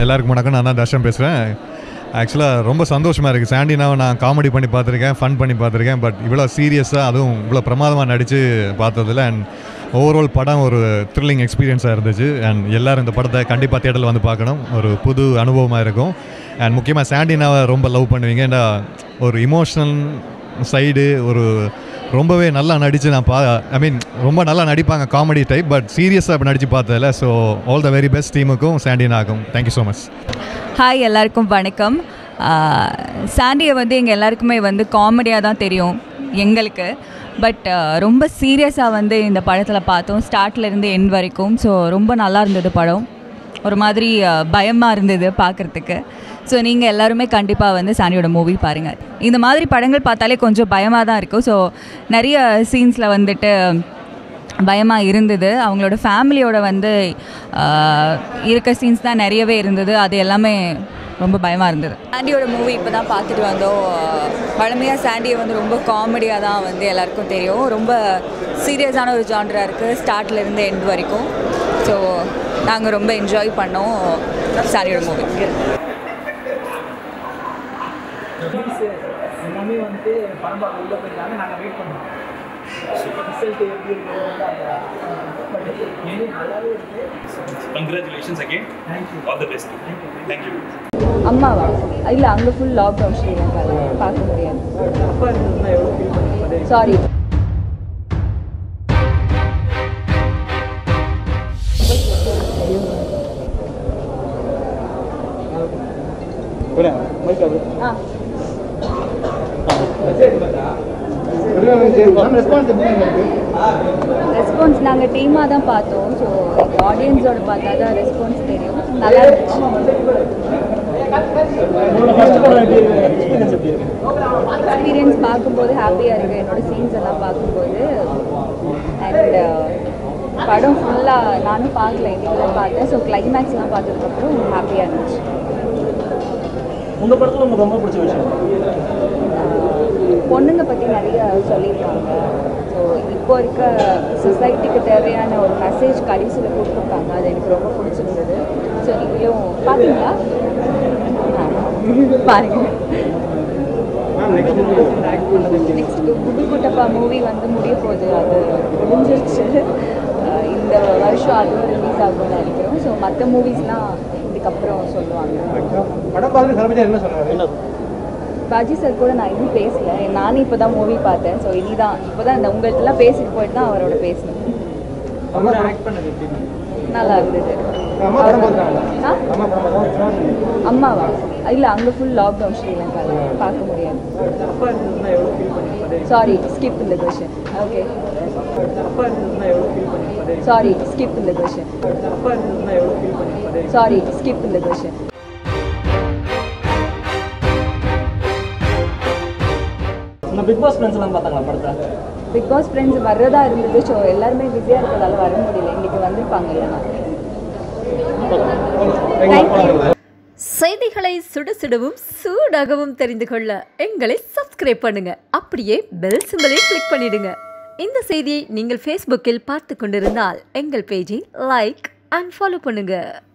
எல்லாருக்கும் வணக்கம் நான் தான் தர்ஷன் பேசுகிறேன் ஆக்சுவலாக ரொம்ப சந்தோஷமாக இருக்குது சாண்டினாவை நான் காமெடி பண்ணி பார்த்துருக்கேன் ஃபன் பண்ணி பார்த்துருக்கேன் பட் இவ்வளோ சீரியஸாக அதுவும் இவ்வளோ பிரமாதமாக நடித்து பார்த்ததில் அண்ட் ஓவரால் படம் ஒரு த்ரில்லிங் எக்ஸ்பீரியன்ஸாக இருந்துச்சு அண்ட் எல்லோரும் இந்த படத்தை கண்டிப்பாக தேட்டரில் வந்து பார்க்கணும் ஒரு புது அனுபவமாக இருக்கும் அண்ட் முக்கியமாக சாண்டினாவை ரொம்ப லவ் பண்ணுவீங்க ஏன்னா ஒரு இமோஷனல் சைடு ஒரு ரொம்பவே நல்லா நடித்து நான் பா ஐ மீன் ரொம்ப நல்லா நடிப்பாங்க காமெடி டைப் பட் சீரியஸாக இப்போ நடித்து பார்த்ததில்ல so all the very best டீமுக்கும் சாண்டினாக்கும் தேங்க்யூ ஸோ மச் ஹாய் எல்லாருக்கும் வணக்கம் சாண்டியை வந்து எங்கள் எல்லாருக்குமே வந்து காமெடியாக தான் தெரியும் எங்களுக்கு பட் ரொம்ப சீரியஸாக வந்து இந்த படத்தில் பார்த்தோம் ஸ்டார்ட்லேருந்து எண்ட் வரைக்கும் ஸோ ரொம்ப நல்லா இருந்தது படம் ஒரு மாதிரி பயமாக இருந்தது பார்க்குறதுக்கு ஸோ நீங்கள் எல்லாருமே கண்டிப்பாக வந்து சாண்டியோட மூவி பாருங்கள் இந்த மாதிரி படங்கள் பார்த்தாலே கொஞ்சம் பயமாக தான் இருக்கும் ஸோ நிறைய சீன்ஸில் வந்துட்டு பயமாக இருந்தது அவங்களோட ஃபேமிலியோட வந்து ஆஹ், இருக்க சீன்ஸ் தான் நிறையவே இருந்தது அது எல்லாமே ரொம்ப பயமாக இருந்தது சாண்டியோட மூவி இப்போ தான் பார்த்துட்டு வந்தோம் பழமையாக சாண்டியை வந்து ரொம்ப காமெடியாக தான் வந்து எல்லாருக்கும் தெரியும் ரொம்ப சீரியஸான ஒரு ஜான்ராக இருக்குது ஸ்டார்ட்லேருந்து எண்ட் வரைக்கும் ஸோ நாங்கள் ரொம்ப என்ஜாய் பண்ணோம் சாண்டியோட மூவி எல்லாமே வந்துட்டு படம் பார்க்க உள்ளே போயிருக்காங்க நாங்கள் வெயிட் பண்ணோம் ரிசல்ட் எப்படி இருக்கிறது பட் இது நல்லாவே இருக்கு Congratulations again. Thank you. All the best. Thank you. அம்மாவா இல்லை அங்கே ஃபுல் லாக்டவுன் ஸ்ரீலங்காவில் பார்க்க முடியாது அப்பா இருந்ததுன்னா எவ்வளோ ஃபீல் பண்ணிருப்பாரு சாரி ஆ ரெஸ்பான்ஸ் நாங்கள் டீமாக தான் பார்த்தோம் ஸோ ஆடியன்ஸோட பார்த்தா தான் ரெஸ்பான்ஸ் தெரியும் நல்லா இருந்துச்சு எக்ஸ்பீரியன்ஸ் பார்க்கும்போது ஹாப்பியாக இருக்குது என்னோட சீன்ஸ் எல்லாம் பார்க்கும்போது அண்ட் படம் ஃபுல்லாக நானும் பார்க்கல இன்னைக்கு தான் பார்த்தேன் ஸோ கிளைமேக்ஸ்லாம் பார்த்ததுக்கப்புறம் ஹாப்பியாக இருந்துச்சு உங்கள் படத்தில் உங்களுக்கு ரொம்ப பிடிச்ச விஷயம் பொண்ணுங்க பற்றி நிறைய சொல்லியிருக்காங்க ஸோ இப்போ இருக்க சொசைட்டிக்கு தேவையான ஒரு மெசேஜ் கடைசியில் கொடுத்துருக்காங்க அது எனக்கு ரொம்ப பிடிச்சிருந்தது ஸோ நீங்களும் பார்த்தீங்களா ஆ, பாருங்க நெக்ஸ்ட் புது குட்டப்பா மூவி வந்து முடிய போகுது அது முடிஞ்சிருச்சு அஹ் இந்த வருஷம் அதுவும் ரிலீஸ் ஆகும்னு நினைக்கிறோம் ஸோ மற்ற மூவிஸ்லாம் இதுக்கப்புறம் சொல்லுவாங்க படம் பார்த்து சரபஜா என்ன சொன்னார் என்ன பாஜி சார் கூட நான் இன்னும் பேசல நானும் இப்போ தான் மூவி பார்த்தேன் ஸோ இனிதான் இப்போ தான் இந்த உங்கள்கிட்டலாம் பேசிட்டு போயிட்டு தான் அவரோட பேசணும் அம்மா ஆக்ட் பண்ணது எப்படி நல்லா இருந்தது அம்மா படம் பார்க்குறாங்களா ஆ? அம்மா படம் பார்க்குறாங்க அம்மாவா இல்லை அங்கே ஃபுல் லாக்டவுன் ஸ்ரீலங்காவில் பார்க்க முடியாது அப்பா இருந்ததுன்னா எவ்வளோ ஃபீல் பண்ணிருப்பாரு சாரி ஸ்கிப் இந்த கொஷின் ஓகே அப்பா இருந்ததுன்னா எவ்வளோ ஃபீல் பண்ணிருப்பாரு சாரி ஸ்கிப் இந்த கொஷின் அப்பா இருந்ததுன்னா எவ்வளோ ஃபீல் பண்ணிருப்பாரு சாரி ஸ்கிப் இந்த கொஷின் உங்கள் பிக் பாஸ் ஃப்ரெண்ட்ஸ் எல்லாம் பார்த்தாங்களா படத்தை பிக் பாஸ் ஃப்ரெண்ட்ஸ் வர்றதா இருந்தது ஸோ எல்லாருமே பிஸியாக இருக்கிறதால வர முடியல இன்னைக்கு வந்திருப்பாங்க இல்லைனா தேங்க்யூ செய்திகளை சுட சுடவும் சூடாகவும் தெரிந்து கொள்ள எங்களை சப்ஸ்கிரைப் பண்ணுங்க அப்படியே பெல் சிம்பலையும் கிளிக் பண்ணிடுங்க இந்த செய்தியை நீங்கள் ஃபேஸ்புக்கில் பார்த்து கொண்டிருந்தால் எங்கள் பேஜை லைக் அண்ட் ஃபாலோ பண்ணுங்க